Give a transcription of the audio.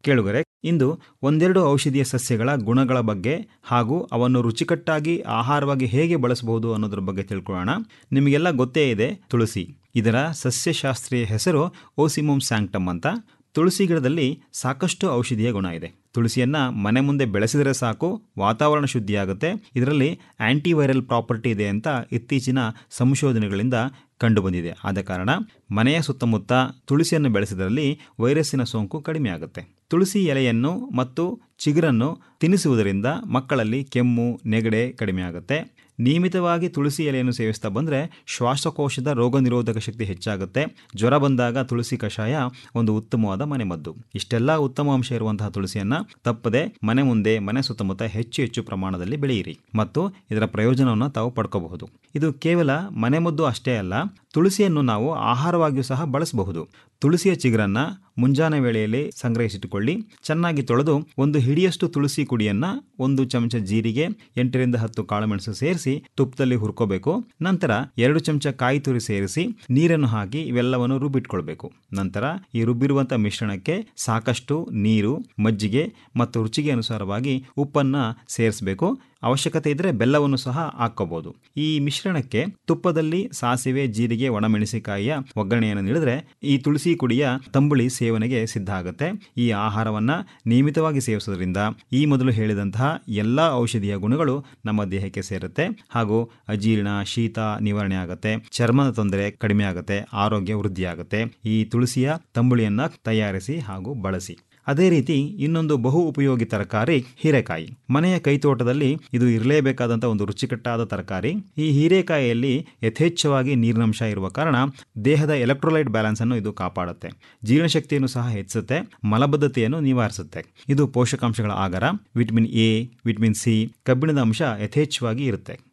ಕೇಳುಗರೆ ಇಂದು ಒಂದೆರಡು ಔಷಧೀಯ ಸಸ್ಯಗಳ ಗುಣಗಳ ಬಗ್ಗೆ ಹಾಗೂ ಅವನ್ನು ರುಚಿಕಟ್ಟಾಗಿ ಆಹಾರವಾಗಿ ಹೇಗೆ ಬಳಸಬಹುದು ಅನ್ನೋದ್ರ ಬಗ್ಗೆ ತಿಳ್ಕೊಳ್ಳೋಣ ನಿಮಗೆಲ್ಲ ಗೊತ್ತೇ ಇದೆ ತುಳಸಿ ಇದರ ಸಸ್ಯಶಾಸ್ತ್ರೀಯ ಹೆಸರು ಓಸಿಮೋಮ್ ಸ್ಯಾಂಕ್ಟಮ್ ಅಂತ ತುಳಸಿ ಗಿಡದಲ್ಲಿ ಸಾಕಷ್ಟು ಔಷಧೀಯ ಗುಣ ಇದೆ ತುಳಸಿಯನ್ನು ಮನೆ ಮುಂದೆ ಬೆಳೆಸಿದರೆ ಸಾಕು ವಾತಾವರಣ ಶುದ್ಧಿಯಾಗುತ್ತೆ ಇದರಲ್ಲಿ ಆಂಟಿವೈರಲ್ ಪ್ರಾಪರ್ಟಿ ಇದೆ ಅಂತ ಇತ್ತೀಚಿನ ಸಂಶೋಧನೆಗಳಿಂದ ಕಂಡುಬಂದಿದೆ ಆದ ಕಾರಣ ಮನೆಯ ಸುತ್ತಮುತ್ತ ತುಳಸಿಯನ್ನು ಬೆಳೆಸಿದಲ್ಲಿ ವೈರಸ್ಸಿನ ಸೋಂಕು ಕಡಿಮೆ ಆಗುತ್ತೆ ತುಳಸಿ ಎಲೆಯನ್ನು ಮತ್ತು ಚಿಗುರನ್ನು ತಿನ್ನಿಸುವುದರಿಂದ ಮಕ್ಕಳಲ್ಲಿ ಕೆಮ್ಮು ನೆಗಡೆ ಕಡಿಮೆ ಆಗುತ್ತೆ ನಿಯಮಿತವಾಗಿ ತುಳಸಿ ಎಲೆಯನ್ನು ಸೇವಿಸ್ತಾ ಬಂದರೆ ಶ್ವಾಸಕೋಶದ ರೋಗ ನಿರೋಧಕ ಶಕ್ತಿ ಹೆಚ್ಚಾಗುತ್ತೆ ಜ್ವರ ಬಂದಾಗ ತುಳಸಿ ಕಷಾಯ ಒಂದು ಉತ್ತಮವಾದ ಮನೆಮದ್ದು ಇಷ್ಟೆಲ್ಲ ಉತ್ತಮ ಅಂಶ ಇರುವಂತಹ ತುಳಸಿಯನ್ನು ತಪ್ಪದೆ ಮನೆ ಮುಂದೆ ಮನೆ ಸುತ್ತಮುತ್ತ ಹೆಚ್ಚು ಹೆಚ್ಚು ಪ್ರಮಾಣದಲ್ಲಿ ಬೆಳೆಯಿರಿ ಮತ್ತು ಇದರ ಪ್ರಯೋಜನವನ್ನು ತಾವು ಪಡ್ಕೋಬಹುದು ಇದು ಕೇವಲ ಮನೆಮದ್ದು ಅಷ್ಟೇ ಅಲ್ಲ ತುಳಸಿಯನ್ನು ನಾವು ಆಹಾರವಾಗಿಯೂ ಸಹ ಬಳಸಬಹುದು ತುಳಸಿಯ ಚಿಗುರನ್ನ ಮುಂಜಾನೆ ವೇಳೆಯಲ್ಲಿ ಸಂಗ್ರಹಿಸಿಟ್ಟುಕೊಳ್ಳಿ ಚೆನ್ನಾಗಿ ತೊಳೆದು ಒಂದು ಹಿಡಿಯಷ್ಟು ತುಳಸಿ ಕುಡಿಯನ್ನ ಒಂದು ಚಮಚ ಜೀರಿಗೆ ಎಂಟರಿಂದ ಹತ್ತು ಕಾಳುಮೆಣಸು ಸೇರಿಸಿ ತುಪ್ಪದಲ್ಲಿ ಹುರ್ಕೋಬೇಕು ನಂತರ ಎರಡು ಚಮಚ ಕಾಯಿ ತುರಿ ಸೇರಿಸಿ ನೀರನ್ನು ಹಾಕಿ ಇವೆಲ್ಲವನ್ನು ರುಬ್ಬಿಟ್ಕೊಳ್ಬೇಕು ನಂತರ ಈ ರುಬ್ಬಿರುವಂಥ ಮಿಶ್ರಣಕ್ಕೆ ಸಾಕಷ್ಟು ನೀರು ಮಜ್ಜಿಗೆ ಮತ್ತು ರುಚಿಗೆ ಅನುಸಾರವಾಗಿ ಉಪ್ಪನ್ನ ಸೇರಿಸಬೇಕು ಅವಶ್ಯಕತೆ ಇದ್ದರೆ ಬೆಲ್ಲವನ್ನು ಸಹ ಹಾಕ್ಕೋಬಹುದು ಈ ಮಿಶ್ರಣಕ್ಕೆ ತುಪ್ಪದಲ್ಲಿ ಸಾಸಿವೆ ಜೀರಿಗೆ ಒಣಮೆಣಸಿಕಾಯಿಯ ಒಗ್ಗರಣೆಯನ್ನು ನೀಡಿದ್ರೆ ಈ ತುಳಸಿ ಕುಡಿಯ ತಂಬುಳಿ ಸೇವನೆಗೆ ಸಿದ್ಧ ಆಗುತ್ತೆ ಈ ಆಹಾರವನ್ನ ನಿಯಮಿತವಾಗಿ ಸೇವಿಸೋದ್ರಿಂದ ಈ ಮೊದಲು ಹೇಳಿದಂತಹ ಎಲ್ಲ ಔಷಧೀಯ ಗುಣಗಳು ನಮ್ಮ ದೇಹಕ್ಕೆ ಸೇರುತ್ತೆ ಹಾಗೂ ಅಜೀರ್ಣ ಶೀತ ನಿವಾರಣೆ ಆಗುತ್ತೆ ಚರ್ಮದ ತೊಂದರೆ ಕಡಿಮೆ ಆಗುತ್ತೆ ಆರೋಗ್ಯ ವೃದ್ಧಿ ಆಗುತ್ತೆ ಈ ತುಳಸಿಯ ತಂಬುಳಿಯನ್ನ ತಯಾರಿಸಿ ಹಾಗೂ ಬಳಸಿ ಅದೇ ರೀತಿ ಇನ್ನೊಂದು ಬಹು ಉಪಯೋಗಿ ತರಕಾರಿ ಹೀರೆಕಾಯಿ ಮನೆಯ ಕೈತೋಟದಲ್ಲಿ ಇದು ಇರಲೇಬೇಕಾದಂಥ ಒಂದು ರುಚಿಕಟ್ಟಾದ ತರಕಾರಿ ಈ ಹೀರೆಕಾಯಿಯಲ್ಲಿ ಯಥೇಚ್ಛವಾಗಿ ನೀರಿನಂಶ ಇರುವ ಕಾರಣ ದೇಹದ ಎಲೆಕ್ಟ್ರೋಲೈಟ್ ಬ್ಯಾಲೆನ್ಸ್ ಅನ್ನು ಇದು ಕಾಪಾಡುತ್ತೆ ಜೀರ್ಣಶಕ್ತಿಯನ್ನು ಸಹ ಹೆಚ್ಚಿಸುತ್ತೆ ಮಲಬದ್ಧತೆಯನ್ನು ನಿವಾರಿಸುತ್ತೆ ಇದು ಪೋಷಕಾಂಶಗಳ ಆಗರ ವಿಟಮಿನ್ ಎ ವಿಟಮಿನ್ ಸಿ ಕಬ್ಬಿಣದ ಅಂಶ ಯಥೇಚ್ಛವಾಗಿ ಇರುತ್ತೆ